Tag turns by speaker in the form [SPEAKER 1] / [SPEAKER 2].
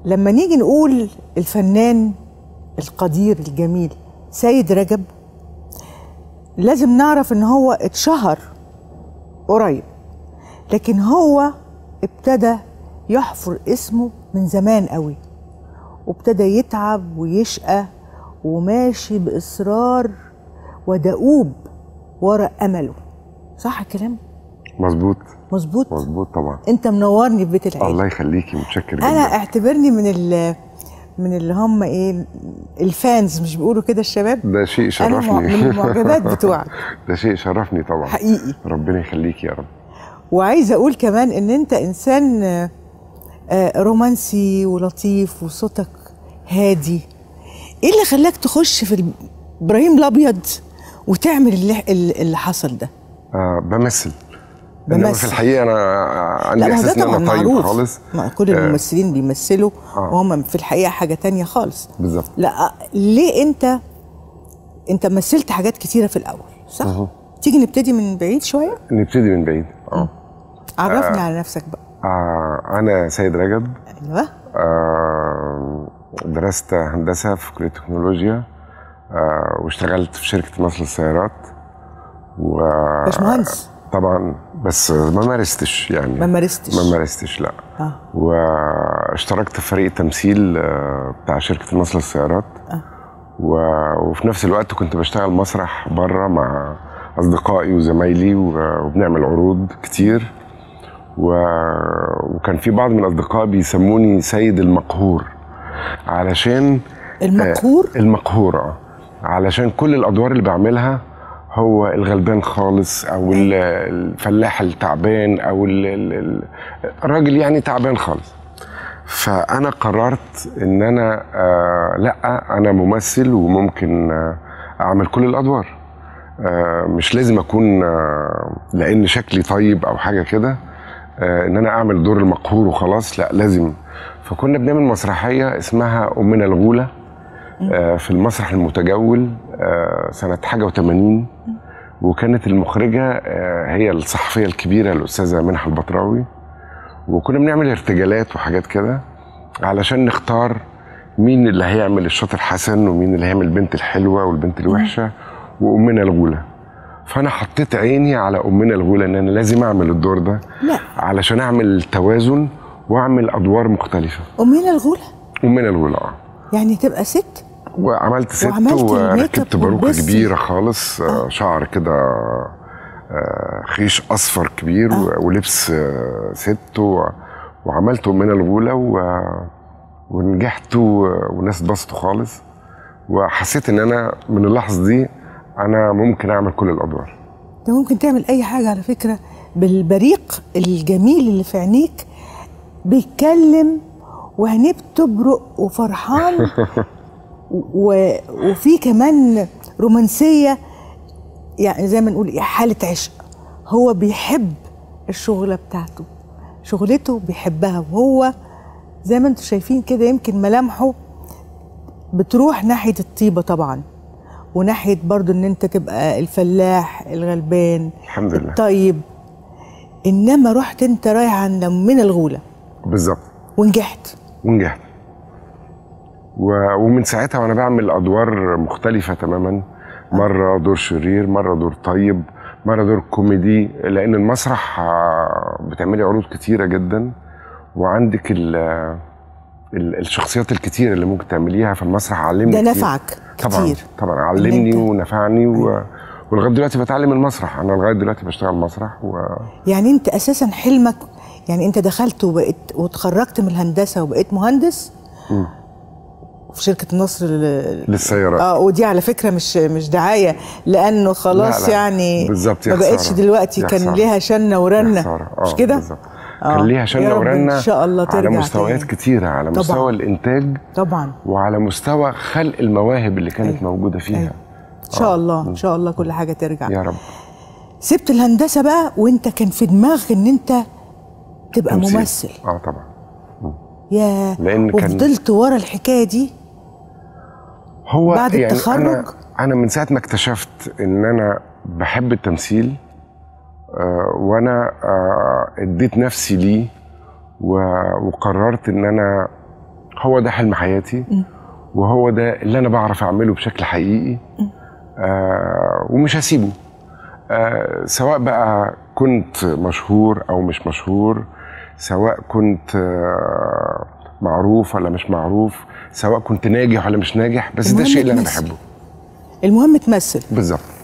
[SPEAKER 1] لما نيجي نقول الفنان القدير الجميل سيد رجب لازم نعرف ان هو اتشهر قريب لكن هو ابتدى يحفر اسمه من زمان قوي وابتدى يتعب ويشقى وماشي بإصرار ودؤوب ورا أمله صح الكلام؟
[SPEAKER 2] مظبوط
[SPEAKER 1] مظبوط
[SPEAKER 2] مظبوط طبعا
[SPEAKER 1] انت منورني في بيت العيله
[SPEAKER 2] الله يخليكي متشكر جدا
[SPEAKER 1] انا اعتبرني من ال من اللي هم ايه الفانز مش بيقولوا كده الشباب
[SPEAKER 2] ده شيء
[SPEAKER 1] انا
[SPEAKER 2] شرفني
[SPEAKER 1] مع- من المعجبات بتوعك
[SPEAKER 2] ده شيء شرفني طبعا
[SPEAKER 1] حقيقي
[SPEAKER 2] ربنا يخليكي يا رب
[SPEAKER 1] وعايزه اقول كمان ان انت انسان آه، آه، رومانسي ولطيف وصوتك هادي ايه اللي خلاك تخش في ال- ابراهيم الابيض وتعمل اللي, اللي حصل ده
[SPEAKER 2] آه بمثل انما
[SPEAKER 1] بمثل.
[SPEAKER 2] في الحقيقه انا عندي
[SPEAKER 1] لا ما هو
[SPEAKER 2] احساس
[SPEAKER 1] ده
[SPEAKER 2] ان
[SPEAKER 1] طبعا
[SPEAKER 2] انا طيب
[SPEAKER 1] معروف
[SPEAKER 2] خالص
[SPEAKER 1] ما كل
[SPEAKER 2] آه.
[SPEAKER 1] الممثلين بيمثلوا
[SPEAKER 2] آه.
[SPEAKER 1] وهم في الحقيقه حاجه تانية خالص
[SPEAKER 2] بالظبط
[SPEAKER 1] لا ليه انت انت مثلت حاجات كتيره في الاول صح
[SPEAKER 2] أهو.
[SPEAKER 1] تيجي نبتدي من بعيد شويه
[SPEAKER 2] نبتدي من بعيد اه
[SPEAKER 1] عرفنا على نفسك بقى
[SPEAKER 2] آه، انا سيد رجب
[SPEAKER 1] ايوه
[SPEAKER 2] آه، درست هندسه في كليه التكنولوجيا آه، واشتغلت في شركه مصر للسيارات و
[SPEAKER 1] باشمهندس
[SPEAKER 2] طبعا بس ما مارستش يعني
[SPEAKER 1] ما مارستش
[SPEAKER 2] ما مارستش لا
[SPEAKER 1] اه
[SPEAKER 2] واشتركت في فريق التمثيل آه، بتاع شركه مصر للسيارات
[SPEAKER 1] آه.
[SPEAKER 2] و- وفي نفس الوقت كنت بشتغل مسرح بره مع اصدقائي وزمايلي و- وبنعمل عروض كتير و... وكان في بعض من اصدقائي بيسموني سيد المقهور علشان
[SPEAKER 1] المقهور
[SPEAKER 2] آه، المقهور اه علشان كل الادوار اللي بعملها هو الغلبان خالص او ال- الفلاح التعبان او ال- ال- ال- الراجل يعني تعبان خالص فانا قررت ان انا آه لا انا ممثل وممكن آه اعمل كل الادوار آه مش لازم اكون آه لان شكلي طيب او حاجه كده آه ان انا اعمل دور المقهور وخلاص لا لازم فكنا بنعمل مسرحيه اسمها امنا الغوله آه في المسرح المتجول آه سنه حاجه و80 وكانت المخرجه آه هي الصحفيه الكبيره الاستاذه منح البطراوي وكنا بنعمل ارتجالات وحاجات كده علشان نختار مين اللي هيعمل الشاطر حسن ومين اللي هيعمل البنت الحلوه والبنت الوحشه وامنا الغوله فانا حطيت عيني على امنا الغوله ان انا لازم اعمل الدور ده
[SPEAKER 1] لا
[SPEAKER 2] علشان اعمل توازن واعمل ادوار مختلفه
[SPEAKER 1] امنا الغوله
[SPEAKER 2] امنا الغوله اه
[SPEAKER 1] يعني تبقى ست
[SPEAKER 2] وعملت ست
[SPEAKER 1] وعملت الميك
[SPEAKER 2] وركبت
[SPEAKER 1] اب
[SPEAKER 2] باروكه
[SPEAKER 1] والبس.
[SPEAKER 2] كبيره خالص آه. شعر كده آه، خيش اصفر كبير
[SPEAKER 1] آه.
[SPEAKER 2] ولبس آه، ست و... وعملت امنا الغوله و... ونجحت و... والناس اتبسطوا خالص وحسيت ان انا من اللحظه دي انا ممكن اعمل كل الادوار
[SPEAKER 1] انت ممكن تعمل اي حاجه على فكره بالبريق الجميل اللي في عينيك بيتكلم وعينيه بتبرق وفرحان و... وفي كمان رومانسيه يعني زي ما نقول إيه، حاله عشق هو بيحب الشغله بتاعته شغلته بيحبها وهو زي ما انتم شايفين كده يمكن ملامحه بتروح ناحيه الطيبه طبعا وناحيه برضو ان انت تبقى الفلاح الغلبان
[SPEAKER 2] الحمد لله
[SPEAKER 1] الطيب انما رحت انت رايح عند من الغوله
[SPEAKER 2] بالظبط
[SPEAKER 1] ونجحت
[SPEAKER 2] ونجحت و... ومن ساعتها وانا بعمل ادوار مختلفه تماما مره دور شرير مره دور طيب مره دور كوميدي لان المسرح آه، بتعملي عروض كتيره جدا وعندك ال... ال... الشخصيات الكتيره اللي ممكن تعمليها في المسرح علمني
[SPEAKER 1] ده
[SPEAKER 2] كتير.
[SPEAKER 1] نفعك
[SPEAKER 2] طبعا
[SPEAKER 1] كتير
[SPEAKER 2] طبعا علمني
[SPEAKER 1] إن أنت-
[SPEAKER 2] ونفعني و... ولغايه دلوقتي بتعلم المسرح انا لغايه دلوقتي بشتغل مسرح و...
[SPEAKER 1] يعني انت اساسا حلمك يعني انت دخلت وبقيت وتخرجت من الهندسه وبقيت مهندس
[SPEAKER 2] مم.
[SPEAKER 1] في شركه النصر ل-
[SPEAKER 2] للسيارات
[SPEAKER 1] اه ودي على فكره مش مش دعايه لانه خلاص
[SPEAKER 2] لا لا،
[SPEAKER 1] يعني
[SPEAKER 2] بالظبط، يا
[SPEAKER 1] ما بقتش
[SPEAKER 2] خسارة.
[SPEAKER 1] دلوقتي
[SPEAKER 2] يا
[SPEAKER 1] كان
[SPEAKER 2] خسارة.
[SPEAKER 1] ليها شنه
[SPEAKER 2] يا
[SPEAKER 1] ورنه
[SPEAKER 2] خسارة.
[SPEAKER 1] مش
[SPEAKER 2] آه،
[SPEAKER 1] كده؟
[SPEAKER 2] بالظبط.
[SPEAKER 1] آه.
[SPEAKER 2] كان ليها
[SPEAKER 1] يا
[SPEAKER 2] شنه
[SPEAKER 1] رب
[SPEAKER 2] ورنه
[SPEAKER 1] ان شاء الله ترجع
[SPEAKER 2] على مستويات
[SPEAKER 1] تاني.
[SPEAKER 2] كتيره على
[SPEAKER 1] طبعاً.
[SPEAKER 2] مستوى الانتاج
[SPEAKER 1] طبعا
[SPEAKER 2] وعلى مستوى خلق المواهب اللي كانت
[SPEAKER 1] أيوة.
[SPEAKER 2] موجوده فيها
[SPEAKER 1] أيوة. ان شاء الله ان شاء الله كل حاجه ترجع
[SPEAKER 2] يا رب
[SPEAKER 1] سبت الهندسه بقى وانت كان في دماغك ان انت تبقى
[SPEAKER 2] تمثيل.
[SPEAKER 1] ممثل
[SPEAKER 2] اه طبعا
[SPEAKER 1] يا
[SPEAKER 2] لأن كان-
[SPEAKER 1] وفضلت ورا الحكايه دي
[SPEAKER 2] هو
[SPEAKER 1] بعد
[SPEAKER 2] يعني
[SPEAKER 1] التخرج؟
[SPEAKER 2] انا انا من ساعه ما اكتشفت ان انا بحب التمثيل آه وانا آه اديت نفسي ليه و- وقررت ان انا هو ده حلم حياتي وهو ده اللي انا بعرف اعمله بشكل حقيقي آه ومش هسيبه آه سواء بقى كنت مشهور او مش مشهور سواء كنت آه معروف ولا مش معروف سواء كنت ناجح ولا مش ناجح بس ده
[SPEAKER 1] المهم
[SPEAKER 2] الشيء اللي انا
[SPEAKER 1] تمثل.
[SPEAKER 2] بحبه
[SPEAKER 1] المهم تمثل
[SPEAKER 2] بالظبط